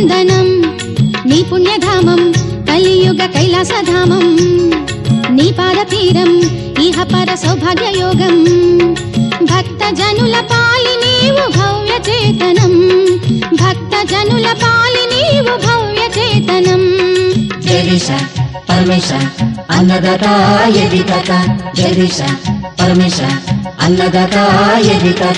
వందనం నీ పుణ్యధామం కలియుగ కైలాసధామం నీ పాదతీరం ఇహ పర సౌభాగ్య యోగం భక్త జనుల పాలి నీవు భవ్య చేతనం భక్త జనుల పాలి నీవు భవ్య చేతనం జగదీశ పరమేశ అన్నదాత ఎదికత జగదీశ పరమేశ అన్నదాత ఎదికత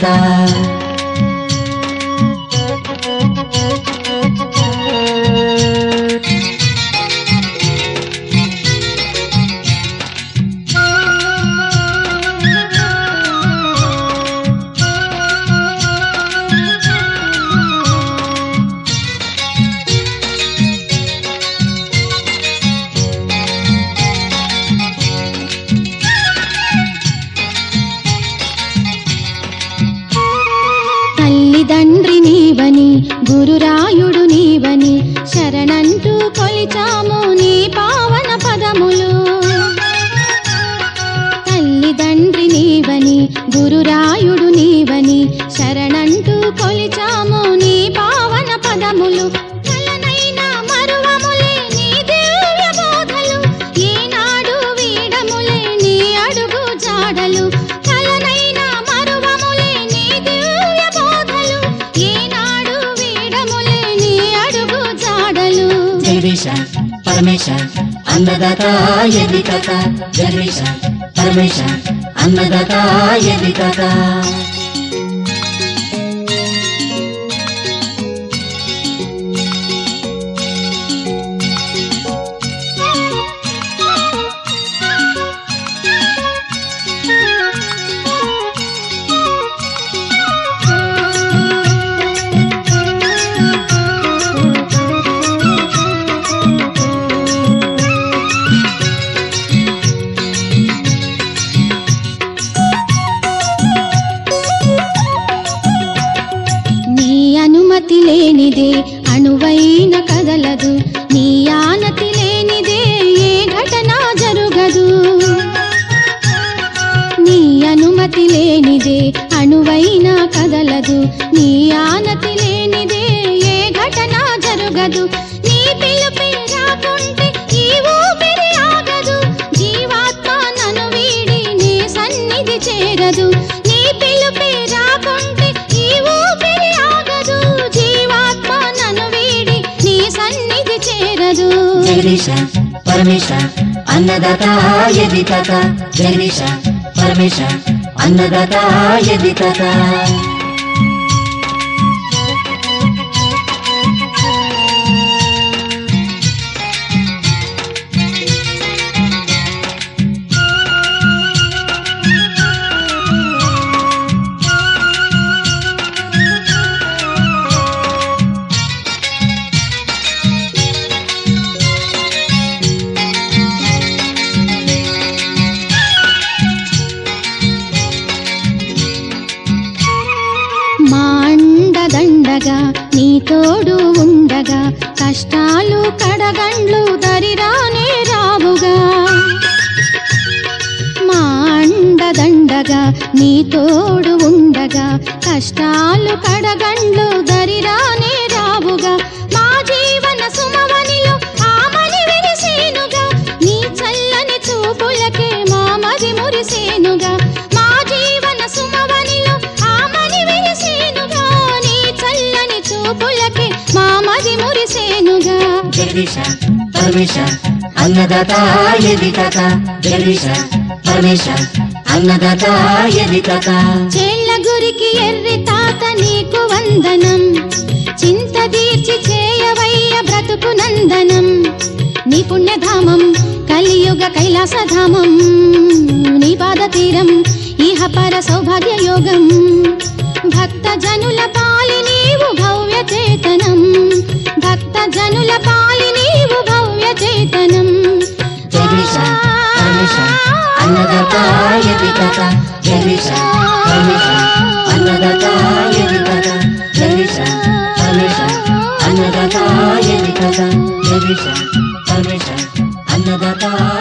తల్లిదండ్రి నీవని గురురాయుడు నీవని శరణంటూ కొలిచాము నీ పావన పదములు తల్లిదండ్రి నీవని గురురాయుడు నీవని శరణంటూ కొలిచాము నీ పావన పదములు కలనైనా మరువములే నీ దివ్య బోధలు ఏనాడు వీడములే నీ అడుగు జాడలు కలనైనా మరువములే నీ దివ్య బోధలు ఏనాడు వీడములే నీ అడుగు జాడలు జగదీశ పరమేశ అన్నదాత ఎదికత జగదీశ పరమేశ అన్నదాత ఎదికత నీ అనుమతి లేనిదే అణువైన కదలదు నీ ఆనతి లేనిదే ఏ ఘటన జరుగదు నీ అనుమతి లేనిదే అణువైన కదలదు నీ ఆనతి లేనిదే ఏ ఘటన జరుగదు నీ పిలుపే రాకుంటే ఈ ఊపిరి ఆగదు జీవాత్మ నన్ను వీడి నీ సన్నిధి చేరదు నీ పిలుపే రాకుంటే ఈ ఊపిరి ఆగదు జీవాత్మ నన్ను వీడి నీ సన్నిధి చేరదు జగదీశ పరమేశ అన్నదాత ఎదికత జగదీశ పరమేశ అన్నదాత ఎదికత మా అండదండగా నీ తోడు ఉండగా కష్టాలు కడగండ్లు దరిరానే రావుగా మా అండదండగా నీ తోడు ఉండగా కష్టాలు కడగండ్లు దరిరానే రావుగా మా జీవన సుమవనిలో ఆమని విరిసేనుగా నీ చల్లని చూపులకే మా మది మురిసేనుగా మా జీవన సుమవనిలో ఆమని విరిసేనుగా నీ చల్లని చూపులకే మా మది మురిసేనుగా జగదీశ పరమేశ అన్నదాత ఎదికత జగదీశ పరమేశ అన్నదాత ఎదికత చేళ్ళ గురికి ఎర్రి తాత నీకు వందనం చింత తీర్చి చేయవయ్య బ్రతుకు నందనం నీ పుణ్యధామం కలియుగ కైలాసధామం నీ పాదతీరం ఇహ పర సౌభాగ్య యోగం భక్త జనుల పాలి నీవు భవ్య చేతనం భక్త జనుల పాలి నీవు భవ్య చేతనం జగదీశ పరమేశ అన్నదాత ఎదికత జగదీశ పరమేశ అన్నదాత ఎదికత జగదీశ పరమేశ అన్నదాత ఎదికత జగదీశ పరమేశ అన్నదాత